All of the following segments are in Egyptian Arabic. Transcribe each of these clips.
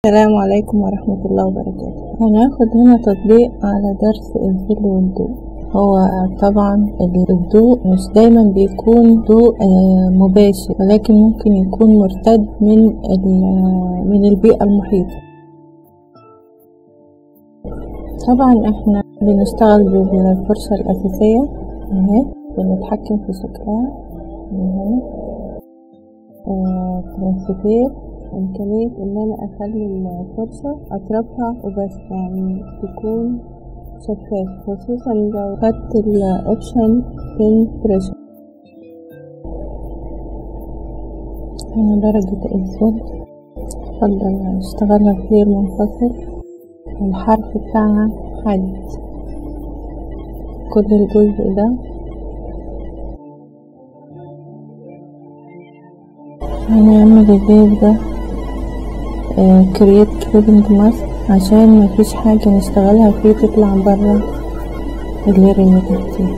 السلام عليكم ورحمة الله وبركاته هناخد هنا تطبيق على درس الظل والضوء هو طبعا الضوء مش دايما بيكون ضوء آه، مباشر ولكن ممكن يكون مرتد من ال- من البيئة المحيطة طبعا احنا بنشتغل بالفرشة الأساسية اهي بنتحكم في شكلها اهي آه، ترانسفير إمكانية إن أنا أخلي الفرشة أطرافها وبس يعني تكون شفاف خصوصا لو خدت الأوبشن بين بريشر هنا درجة الزل اتفضل اشتغلها كلير منفصل الحرف بتاعها حد كل الجزء ده هنعمل البيض ده كرييت كليبنج ماسك عشان مفيش حاجة نشتغلها فيه تطلع برا اللير اللي تحتيه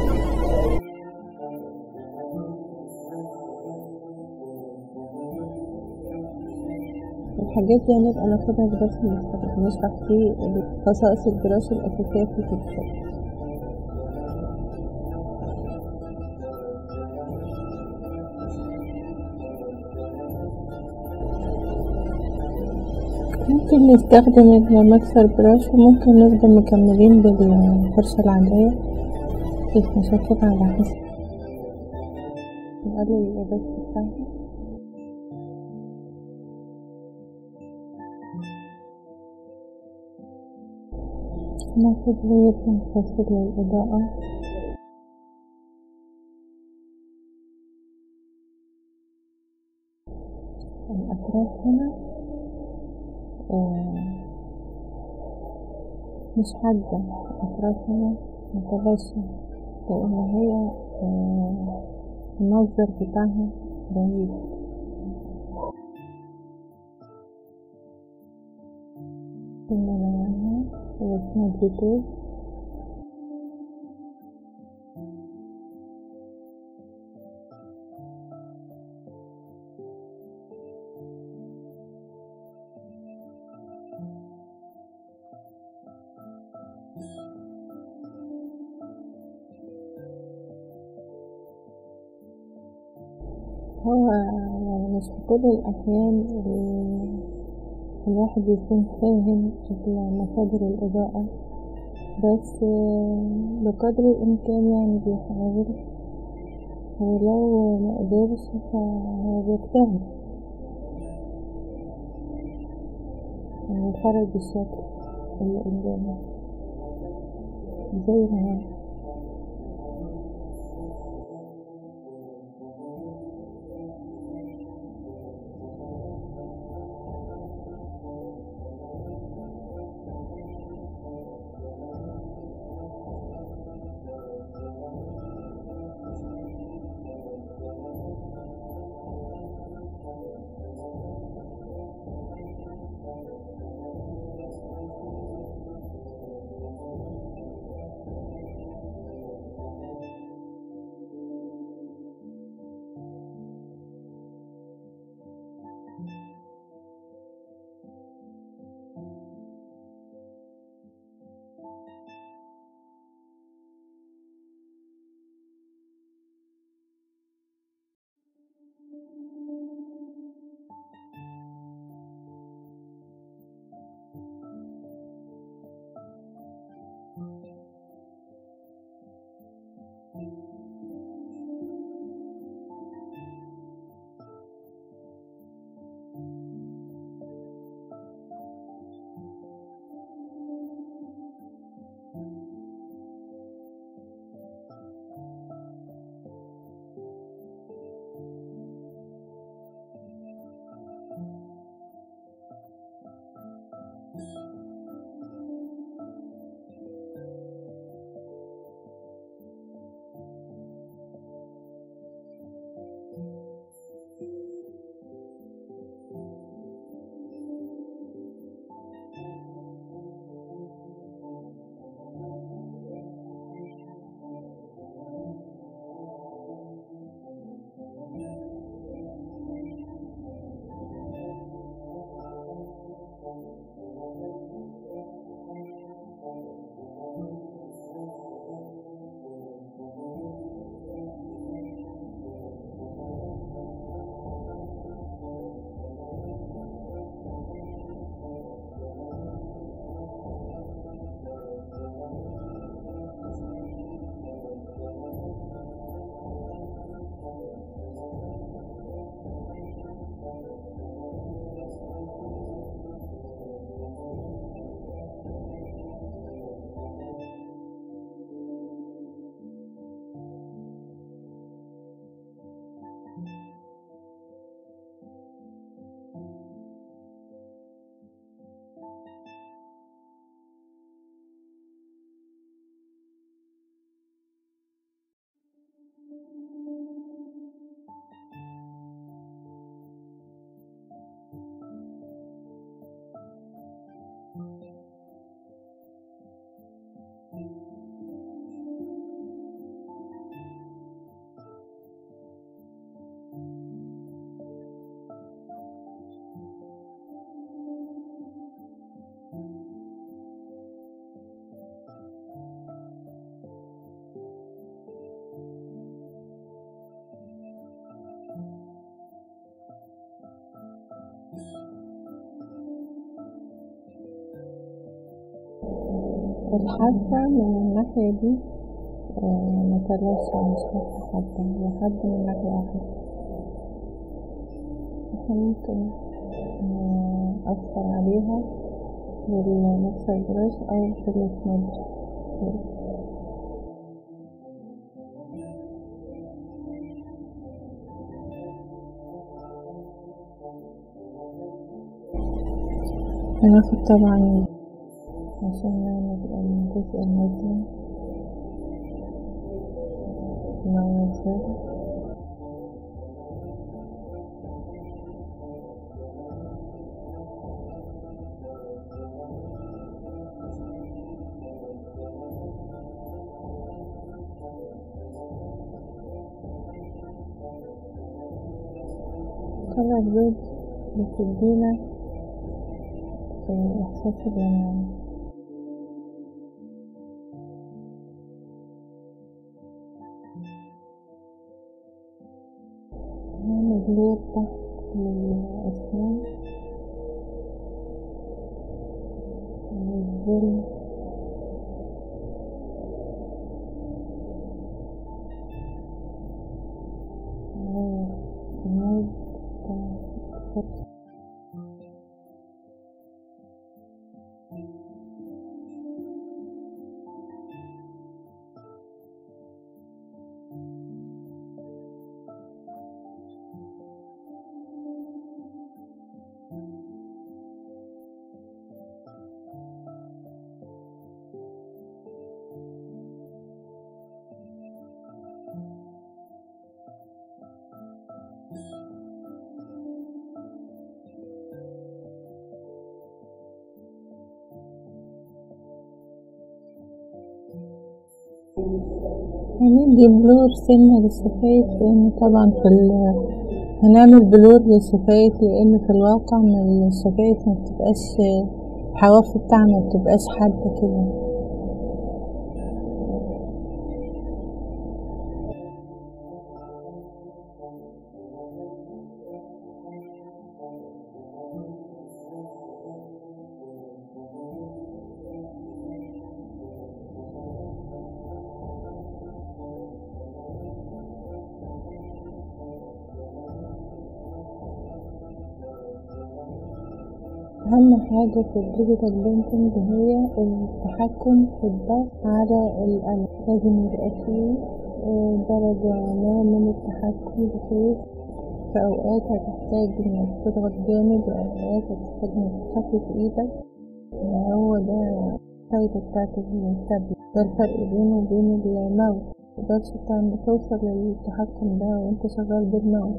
الحاجات دي هنبقى ناخدها في درس المستقبل نشرح فيه خصائص البراش الأساسية في الفوتوشوب ممكن نستخدم المكسر براش وممكن نفضل مكملين بالفرشة العادية مفيش مشاكل على حسب نقلل الإضافة بتاعها ناخد لير منفصل للإضاءة الأطراف هنا آه، مش حادة الأطراف هنا متلاشية لأن هي آه، المصدر بتاعها بعيد ثم نوعها واسمها ديتيل هو يعني مش في كل الأحيان ال- الواحد يكون فاهم مصادر الإضاءة بس آه، بقدر الإمكان يعني بيحاول ولو مقدرش فهو بيجتهد يعني يخرج الشكل اللي قدامه زي ما هو الحاسة من الناحية دي متلاشى مش حاسة حادة هي حادة من ناحية واحدة احنا ممكن نأثر عليها بالمكسر براش أو بالسمادج هناخد طبعا عشان نعمل الجزء المظلم مع الزر طلع البيض بتدينا إحساس الأمان نعمل بلور تحت للأسنان والظل والموج بتاع الفرش هندي بلور سنة للشفايف لأن طبعا في ال هنعمل بلور للشفايف لأن في الواقع من الشفايف مبتبقاش الحواف بتاعنا مبتبقاش حادة كده أهم حاجة في الديجيتال بينتنج هي التحكم في الضغط على القلم لازم يبقى فيه درجة ما من التحكم بحيث في أوقات هتحتاج إنك تضغط جامد وأوقات هتحتاج إنك تخفف إيدك هو ده الفايدة بتاعت التابلت ده الفرق بينه وبين الماوس متقدرش تعمل توصل للتحكم ده وانت شغال بالماوس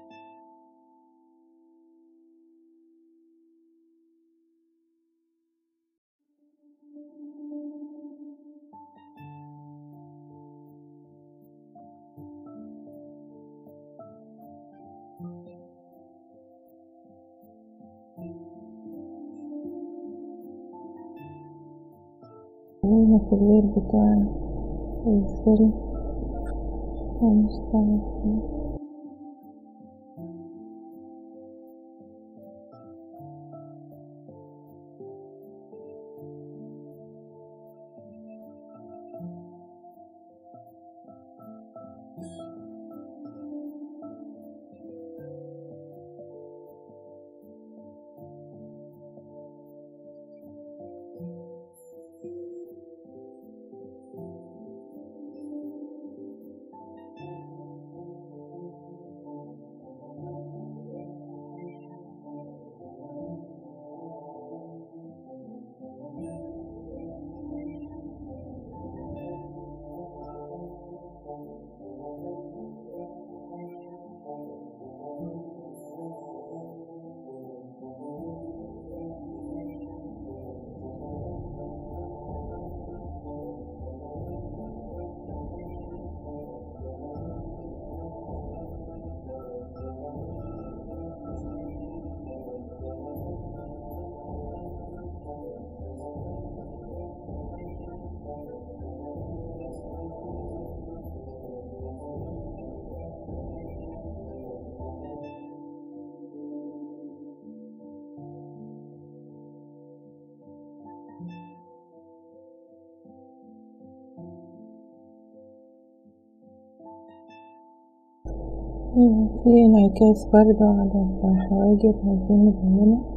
هنا في الليل بتاع الظل هنشتغل فيه في انعكاس برضه على الحواجب عايزين نبينه